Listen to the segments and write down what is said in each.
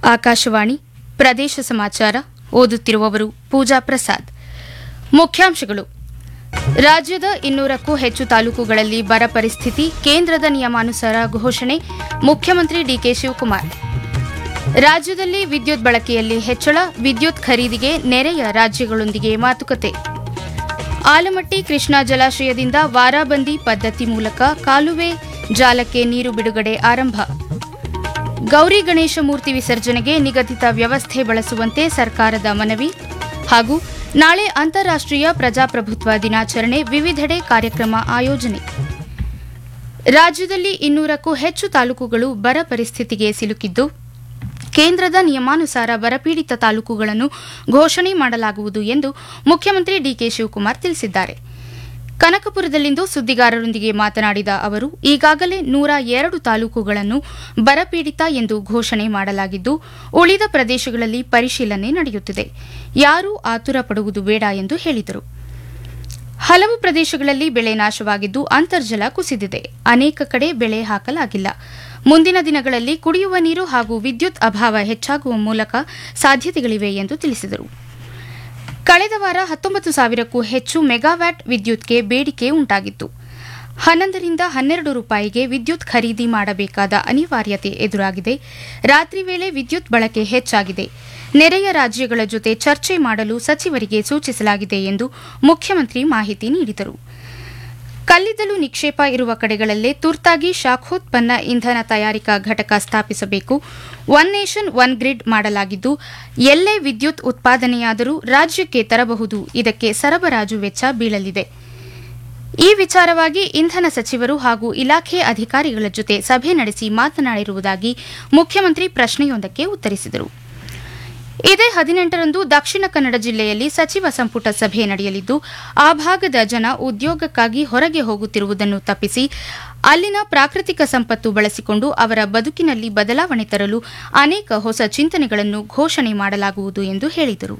ಆಕಾಶವಾಣಿ ಪ್ರದೇಶ ಸಮಾಚಾರ ಓದುತ್ತಿರುವವರು ಪೂಜಾ ಪ್ರಸಾದ್ ಮುಖ್ಯಾಂಶಗಳು ರಾಜ್ಯದ ಇನ್ನೂರಕ್ಕೂ ಹೆಚ್ಚು ತಾಲೂಕುಗಳಲ್ಲಿ ಬರ ಪರಿಸ್ಥಿತಿ ಕೇಂದ್ರದ ನಿಯಮಾನುಸಾರ ಘೋಷಣೆ ಮುಖ್ಯಮಂತ್ರಿ ಡಿಕೆ ಶಿವಕುಮಾರ್ ರಾಜ್ಯದಲ್ಲಿ ವಿದ್ಯುತ್ ಬಳಕೆಯಲ್ಲಿ ಹೆಚ್ಚಳ ವಿದ್ಯುತ್ ಖರೀದಿಗೆ ನೆರೆಯ ರಾಜ್ಯಗಳೊಂದಿಗೆ ಮಾತುಕತೆ ಆಲಮಟ್ಟಿ ಕೃಷ್ಣಾ ಜಲಾಶಯದಿಂದ ವಾರಾಬಂದಿ ಪದ್ಧತಿ ಮೂಲಕ ಕಾಲುವೆ ಜಾಲಕ್ಕೆ ನೀರು ಬಿಡುಗಡೆ ಆರಂಭ ಗೌರಿ ಗಣೇಶ ಮೂರ್ತಿ ವಿಸರ್ಜನೆಗೆ ನಿಗದಿತ ವ್ಯವಸ್ಥೆ ಬಳಸುವಂತೆ ಸರ್ಕಾರದ ಮನವಿ ಹಾಗೂ ನಾಳೆ ಅಂತಾರಾಷ್ಟೀಯ ಪ್ರಜಾಪ್ರಭುತ್ವ ದಿನಾಚರಣೆ ವಿವಿಧೆಡೆ ಕಾರ್ಯಕ್ರಮ ಆಯೋಜನೆ ರಾಜ್ಯದಲ್ಲಿ ಇನ್ನೂರಕ್ಕೂ ಹೆಚ್ಚು ತಾಲೂಕುಗಳು ಬರ ಪರಿಸ್ಥಿತಿಗೆ ಸಿಲುಕಿದ್ದು ಕೇಂದ್ರದ ನಿಯಮಾನುಸಾರ ಬರಪೀಡಿತ ತಾಲೂಕುಗಳನ್ನು ಘೋಷಣೆ ಮಾಡಲಾಗುವುದು ಎಂದು ಮುಖ್ಯಮಂತ್ರಿ ಡಿಕೆ ಶಿವಕುಮಾರ್ ತಿಳಿಸಿದ್ದಾರೆ ಕನಕಪುರದಲ್ಲಿಂದು ಸುದ್ದಿಗಾರರೊಂದಿಗೆ ಮಾತನಾಡಿದ ಅವರು ಈಗಾಗಲೇ ನೂರ ಎರಡು ತಾಲೂಕುಗಳನ್ನು ಬರಪೀಡಿತ ಎಂದು ಘೋಷಣೆ ಮಾಡಲಾಗಿದ್ದು ಉಳಿದ ಪ್ರದೇಶಗಳಲ್ಲಿ ಪರಿಶೀಲನೆ ನಡೆಯುತ್ತಿದೆ ಯಾರೂ ಆತುರ ಪಡುವುದು ಬೇಡ ಎಂದು ಹೇಳಿದರು ಹಲವು ಪ್ರದೇಶಗಳಲ್ಲಿ ಬೆಳೆ ನಾಶವಾಗಿದ್ದು ಅಂತರ್ಜಲ ಕುಸಿದಿದೆ ಅನೇಕ ಕಡೆ ಬೆಳೆ ಹಾಕಲಾಗಿಲ್ಲ ಮುಂದಿನ ದಿನಗಳಲ್ಲಿ ಕುಡಿಯುವ ನೀರು ಹಾಗೂ ವಿದ್ಯುತ್ ಅಭಾವ ಹೆಚ್ಚಾಗುವ ಮೂಲಕ ಸಾಧ್ಯತೆಗಳಿವೆ ಎಂದು ತಿಳಿಸಿದರು ಕಳೆದ ವಾರ ಹತ್ತೊಂಬತ್ತು ಸಾವಿರಕ್ಕೂ ಹೆಚ್ಚು ಮೆಗಾವ್ಯಾಟ್ ವಿದ್ಯುತ್ಗೆ ಬೇಡಿಕೆ ಉಂಟಾಗಿತ್ತು ಹನ್ನೊಂದರಿಂದ ಹನ್ನೆರಡು ರೂಪಾಯಿಗೆ ವಿದ್ಯುತ್ ಖರೀದಿ ಮಾಡಬೇಕಾದ ಅನಿವಾರ್ಯತೆ ಎದುರಾಗಿದೆ ರಾತ್ರಿ ವೇಳೆ ವಿದ್ಯುತ್ ಬಳಕೆ ಹೆಚ್ಚಾಗಿದೆ ನೆರೆಯ ರಾಜ್ಯಗಳ ಜೊತೆ ಚರ್ಚೆ ಮಾಡಲು ಸಚಿವರಿಗೆ ಸೂಚಿಸಲಾಗಿದೆ ಎಂದು ಮುಖ್ಯಮಂತ್ರಿ ಮಾಹಿತಿ ನೀಡಿದರು ಕಲ್ಲಿದ್ದಲು ನಿಕ್ಷೇಪ ಇರುವ ಕಡೆಗಳಲ್ಲೇ ತುರ್ತಾಗಿ ಶಾಖೋತ್ಪನ್ನ ಇಂಧನ ತಯಾರಿಕಾ ಘಟಕ ಸ್ಥಾಪಿಸಬೇಕು ಒನ್ ನೇಷನ್ ಒನ್ ಗ್ರಿಡ್ ಮಾಡಲಾಗಿದ್ದು ಎಲ್ಲೇ ವಿದ್ಯುತ್ ಉತ್ಪಾದನೆಯಾದರೂ ರಾಜ್ಯಕ್ಕೆ ತರಬಹುದು ಇದಕ್ಕೆ ಸರಬರಾಜು ವೆಚ್ಚ ಬೀಳಲಿದೆ ಈ ವಿಚಾರವಾಗಿ ಇಂಧನ ಸಚಿವರು ಹಾಗೂ ಇಲಾಖೆ ಅಧಿಕಾರಿಗಳ ಜೊತೆ ಸಭೆ ನಡೆಸಿ ಮಾತನಾಡಿರುವುದಾಗಿ ಮುಖ್ಯಮಂತ್ರಿ ಪ್ರಶ್ನೆಯೊಂದಕ್ಕೆ ಉತ್ತರಿಸಿದರು ಇದೇ ಹದಿನೆಂಟರಂದು ದಕ್ಷಿಣ ಕನ್ನಡ ಜಿಲ್ಲೆಯಲ್ಲಿ ಸಚಿವ ಸಂಪುಟ ಸಭೆ ನಡೆಯಲಿದ್ದು ಆ ಭಾಗದ ಜನ ಉದ್ಯೋಗಕ್ಕಾಗಿ ಹೊರಗೆ ಹೋಗುತ್ತಿರುವುದನ್ನು ತಪ್ಪಿಸಿ ಅಲ್ಲಿನ ಪ್ರಾಕೃತಿಕ ಸಂಪತ್ತು ಬಳಸಿಕೊಂಡು ಅವರ ಬದುಕಿನಲ್ಲಿ ಬದಲಾವಣೆ ತರಲು ಅನೇಕ ಹೊಸ ಚಿಂತನೆಗಳನ್ನು ಘೋಷಣೆ ಮಾಡಲಾಗುವುದು ಎಂದು ಹೇಳಿದರು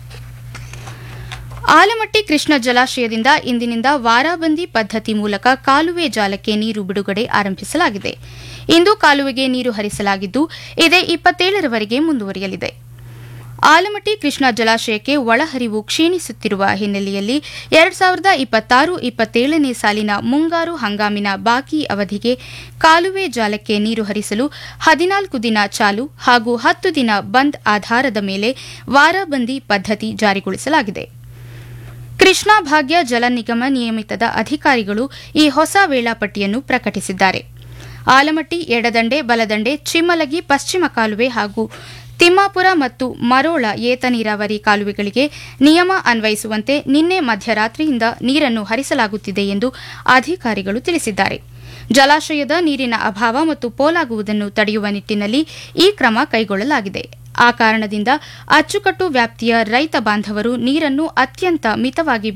ಆಲಮಟ್ಟಿ ಕೃಷ್ಣ ಜಲಾಶಯದಿಂದ ಇಂದಿನಿಂದ ವಾರಾಬಂದಿ ಪದ್ಧತಿ ಮೂಲಕ ಕಾಲುವೆ ಜಾಲಕ್ಕೆ ನೀರು ಬಿಡುಗಡೆ ಆರಂಭಿಸಲಾಗಿದೆ ಇಂದು ಕಾಲುವೆಗೆ ನೀರು ಹರಿಸಲಾಗಿದ್ದು ಇದೇ ಇಪ್ಪತ್ತೇಳರವರೆಗೆ ಮುಂದುವರಿಯಲಿದೆ ಆಲಮಟ್ಟಿ ಕೃಷ್ಣಾ ಜಲಾಶಯಕ್ಕೆ ಒಳಹರಿವು ಕ್ಷೀಣಿಸುತ್ತಿರುವ ಹಿನ್ನೆಲೆಯಲ್ಲಿ ಎರಡ್ ಸಾವಿರದ ಇಪ್ಪತ್ತಾರು ಇಪ್ಪತ್ತೇಳನೇ ಸಾಲಿನ ಮುಂಗಾರು ಹಂಗಾಮಿನ ಬಾಕಿ ಅವಧಿಗೆ ಕಾಲುವೆ ಜಾಲಕ್ಕೆ ನೀರು ಹರಿಸಲು ಹದಿನಾಲ್ಕು ದಿನ ಚಾಲು ಹಾಗೂ ಹತ್ತು ದಿನ ಬಂದ್ ಆಧಾರದ ಮೇಲೆ ವಾರಬಂದಿ ಪದ್ಧತಿ ಜಾರಿಗೊಳಿಸಲಾಗಿದೆ ಕೃಷ್ಣಾ ಭಾಗ್ಯ ಜಲ ನಿಗಮ ನಿಯಮಿತದ ಅಧಿಕಾರಿಗಳು ಈ ಹೊಸ ವೇಳಾಪಟ್ಟಿಯನ್ನು ಪ್ರಕಟಿಸಿದ್ದಾರೆ ಆಲಮಟ್ಟಿ ಎಡದಂಡೆ ಬಲದಂಡೆ ಚಿಮ್ಮಲಗಿ ಪಶ್ಚಿಮ ಕಾಲುವೆ ಹಾಗೂ ತಿಮ್ಮಾಪುರ ಮತ್ತು ಮರೋಳ ಏತ ನೀರಾವರಿ ಕಾಲುವೆಗಳಿಗೆ ನಿಯಮ ಅನ್ವಯಿಸುವಂತೆ ನಿನ್ನೆ ಮಧ್ಯರಾತ್ರಿಯಿಂದ ನೀರನ್ನು ಹರಿಸಲಾಗುತ್ತಿದೆ ಎಂದು ಅಧಿಕಾರಿಗಳು ತಿಳಿಸಿದ್ದಾರೆ ಜಲಾಶಯದ ನೀರಿನ ಅಭಾವ ಮತ್ತು ಪೋಲಾಗುವುದನ್ನು ತಡೆಯುವ ನಿಟ್ಟಿನಲ್ಲಿ ಈ ಕ್ರಮ ಕೈಗೊಳ್ಳಲಾಗಿದೆ ಆ ಕಾರಣದಿಂದ ಅಚ್ಚುಕಟ್ಟು ವ್ಯಾಪ್ತಿಯ ರೈತ ಬಾಂಧವರು ನೀರನ್ನು ಅತ್ಯಂತ ಮಿತವಾಗಿ